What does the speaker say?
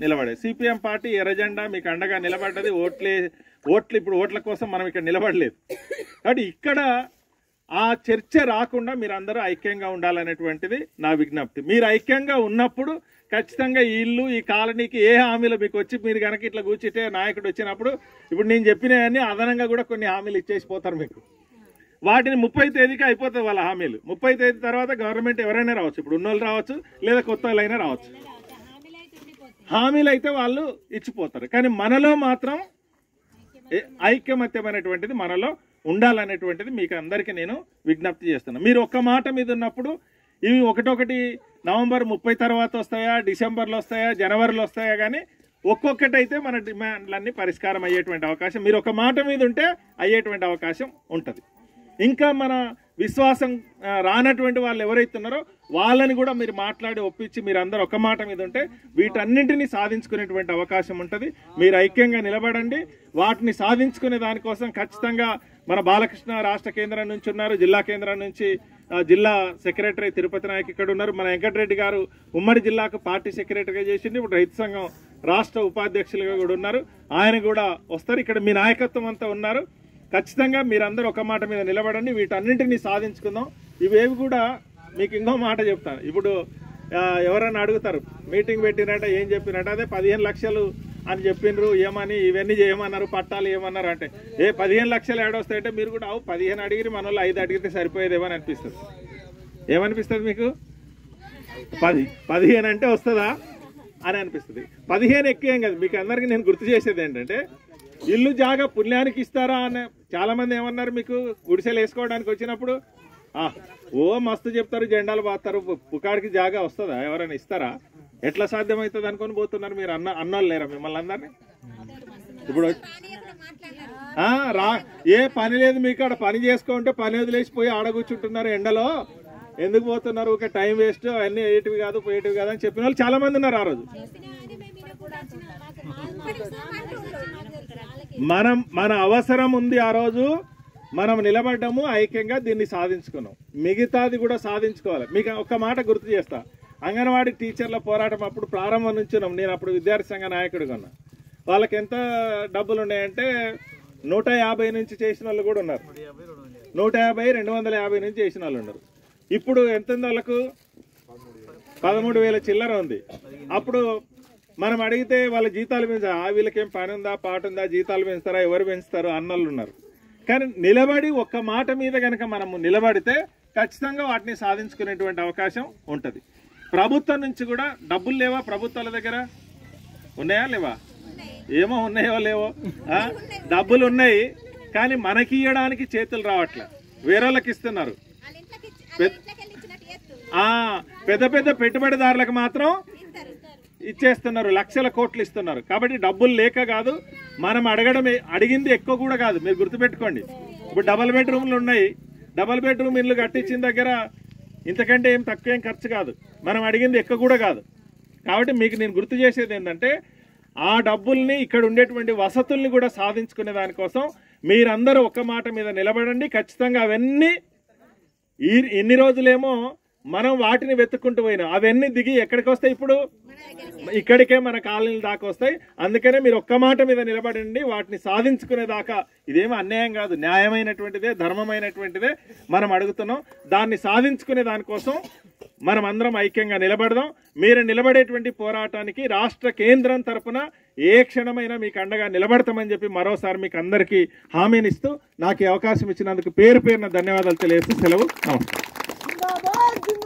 నిలబడే CPM party ఎర్రజెండా మీకు అండగా నిలబడ్డది ఓట్లే ఓట్లు ఇప్పుడు ఓట్ల కోసం మనం ఇక్కడ నిలబడలేదు కాబట్టి ఇక్కడ ఆ చర్చ రాకుండా మీరు అందరూ ఐక్యంగా ఉండాలనేటువంటిది నా విజ్ఞప్తి మీరు ఐక్యంగా ఉన్నప్పుడు ఖచ్చితంగా ఈ ఇల్లు ఈ కాలనీకి ఏ హామీలు మీకు వచ్చి మీరు కనుక ఇట్లా కూర్చుంటే నాయకుడు వచ్చినప్పుడు ఇప్పుడు నేను చెప్పినవన్నీ అదనంగా కూడా కొన్ని హామీలు ఇచ్చేసి పోతారు మీకు వాటిని ముప్పై తేదీకి అయిపోతుంది వాళ్ళ హామీలు ముప్పై తేదీ తర్వాత గవర్నమెంట్ ఎవరైనా రావచ్చు ఇప్పుడు ఉన్నోళ్ళు రావచ్చు లేదా కొత్త వాళ్ళైనా రావచ్చు హామీలు అయితే వాళ్ళు ఇచ్చిపోతారు కానీ మనలో మాత్రం ఏ- ఐకమత్యమైనటువంటిది మనలో ఉండాలనేటువంటిది మీకు అందరికీ నేను విజ్ఞప్తి చేస్తున్నాను మీరు ఒక్క మాట మీద ఉన్నప్పుడు ఇవి ఒకటొకటి నవంబర్ ముప్పై తర్వాత వస్తాయా డిసెంబర్లో వస్తాయా జనవరిలో వస్తాయా కానీ ఒక్కొక్కటైతే మన డిమాండ్లన్నీ పరిష్కారం అయ్యేటువంటి అవకాశం మీరు ఒక మాట మీద ఉంటే అయ్యేటువంటి అవకాశం ఉంటుంది ఇంకా మన విశ్వాసం ఆ, రానటువంటి వాళ్ళు ఎవరైతే ఉన్నారో వాళ్ళని కూడా మీరు మాట్లాడి ఒప్పించి మీరు అందరూ ఒక మాట మీద ఉంటే వీటన్నింటినీ సాధించుకునేటువంటి అవకాశం ఉంటుంది మీరు ఐక్యంగా నిలబడండి వాటిని సాధించుకునే దానికోసం ఖచ్చితంగా మన బాలకృష్ణ రాష్ట్ర కేంద్రం నుంచి ఉన్నారు జిల్లా కేంద్రం నుంచి ఆ, జిల్లా సెక్రటరీ తిరుపతి నాయక్ ఇక్కడ ఉన్నారు మన వెంకటరెడ్డి గారు ఉమ్మడి జిల్లాకు పార్టీ సెక్రటరీగా చేసింది ఇప్పుడు రైతు సంఘం రాష్ట్ర ఉపాధ్యక్షులుగా కూడా ఉన్నారు ఆయన కూడా వస్తారు ఇక్కడ మీ నాయకత్వం అంతా ఉన్నారు ఖచ్చితంగా మీరందరూ ఒక మాట మీద నిలబడండి వీటన్నింటినీ సాధించుకుందాం ఇవేవి కూడా మీకు ఇంకో మాట చెప్తాను ఇప్పుడు ఆ, ఎవరైనా అడుగుతారు మీటింగ్ పెట్టినట్ట ఏం చెప్పినట్ట అదే పదిహేను లక్షలు అని చెప్పిండ్రు ఏమని ఇవన్నీ చేయమన్నారు పట్టాలు ఏమన్నారు అంటే ఏ పదిహేను లక్షలు ఏడొస్తాయంటే మీరు కూడా అవు పదిహేను అడిగిరి మన వాళ్ళు ఐదు అడిగితే సరిపోయేదేమో అని అనిపిస్తుంది ఏమనిపిస్తుంది మీకు పది పదిహేను అంటే వస్తుందా అని అనిపిస్తుంది పదిహేను ఎక్కువేం కదా మీకు అందరికీ నేను గుర్తు చేసేది ఏంటంటే ఇల్లు జాగా పుణ్యానికి ఇస్తారా అని చాలా మంది ఏమన్నారు మీకు గుడిసెలు వేసుకోవడానికి వచ్చినప్పుడు ఆ, ఓ మస్తు చెప్తారు జెండాలు పాతారు పు- పుకాడికి జాగా వస్తుందా ఎవరైనా ఇస్తారా ఎట్లా సాధ్యమవుతుంది అనుకొని పోతున్నారు మీరు అన్న అన్నోళ్ళు లేరా మిమ్మల్ని అందరినీ ఇప్పుడు ఆ, రా ఏ పని లేదు మీకు ఆడ పని చేసుకుంటే పని వదిలేసిపోయి ఆడ కూర్చుంటున్నారు ఎండలో ఎందుకు పోతున్నారు ఒక టైం వేస్ట్ అన్ని ఏటివి కాదు పోయేటివి కాదు అని చెప్పిన వాళ్ళు చాలా మంది ఉన్నారు ఆ రోజు మనం మన అవసరం ఉంది ఆ రోజు మనం నిలబడ్డాము ఐక్యంగా దీన్ని సాధించుకున్నాం మిగతాది కూడా సాధించుకోవాలి మీకు ఒక మాట గుర్తు చేస్తా అంగన్వాడీ టీచర్ల పోరాటం అప్పుడు ప్రారంభం నుంచి ఉన్నాం నేను అప్పుడు విద్యార్థి సంఘ నాయకుడిగా ఉన్నా వాళ్ళకి ఎంత డబ్బులు ఉన్నాయంటే నూట యాభై నుంచి చేసిన వాళ్ళు కూడా ఉన్నారు నూట యాభై రెండు వందల యాభై నుంచి చేసిన వాళ్ళు ఉన్నారు ఇప్పుడు ఎంత ఉంది వాళ్ళకు పదమూడు వేల చిల్లర ఉంది అప్పుడు మనం అడిగితే వాళ్ళ జీతాలు పెంచా ఆ వీళ్ళకేం పని ఉందా పాట ఉందా జీతాలు పెంచుతారా ఎవరు పెంచుతారు అన్నోళ్ళు ఉన్నారు కానీ నిలబడి ఒక్క మాట మీద కనుక మనము నిలబడితే ఖచ్చితంగా వాటిని సాధించుకునేటువంటి అవకాశం ఉంటుంది ప్రభుత్వం నుంచి కూడా డబ్బులు లేవా ప్రభుత్వాల దగ్గర ఉన్నాయా లేవా ఏమో ఉన్నాయో లేవో ఆ? డబ్బులు ఉన్నాయి కానీ మనకి ఇవ్వడానికి చేతులు రావట్లే వేరేళ్ళకి ఇస్తున్నారు పెద్ద- ఆ, పెద్ద పెద్ద పెట్టుబడిదారులకు మాత్రం ఇచ్చేస్తున్నారు లక్షల కోట్లు ఇస్తున్నారు కాబట్టి డబ్బులు లేక కాదు మనం అడగడమే అడిగింది ఎక్కువ కూడా కాదు మీరు గుర్తుపెట్టుకోండి ఇప్పుడు డబల్ బెడ్రూమ్లు ఉన్నాయి డబల్ బెడ్రూమ్ ఇల్లు కట్టించిన దగ్గర ఇంతకంటే ఏం తక్కువ ఏం ఖర్చు కాదు మనం అడిగింది ఎక్కువ కూడా కాదు కాబట్టి మీకు నేను గుర్తు చేసేది ఏంటంటే ఆ డబ్బుల్ని ఇక్కడ ఉండేటువంటి వసతుల్ని కూడా సాధించుకునే దానికోసం మీరందరూ ఒక్క మాట మీద నిలబడండి ఖచ్చితంగా అవన్నీ ఈ ఇన్ని రోజులేమో మనం వాటిని వెతుక్కుంటూ పోయినాం అవన్నీ దిగి ఎక్కడికి వస్తాయి ఇప్పుడు ఇక్కడికే మన కాలనీలు దాకా వస్తాయి అందుకనే మీరు ఒక్క మాట మీద నిలబడండి వాటిని సాధించుకునే దాకా ఇదేమో అన్యాయం కాదు న్యాయమైనటువంటిదే ధర్మమైనటువంటిదే మనం అడుగుతున్నాం దాన్ని సాధించుకునే దానికోసం మనం అందరం ఐక్యంగా నిలబడదాం మీరు నిలబడేటువంటి పోరాటానికి రాష్ట్ర కేంద్రం తరపున ఏ క్షణమైనా మీకు అండగా నిలబడతామని చెప్పి మరోసారి మీకు అందరికీ హామీనిస్తూ నాకు ఈ అవకాశం ఇచ్చినందుకు పేరు పేరున ధన్యవాదాలు తెలియజేస్తూ సెలవు నమస్కారం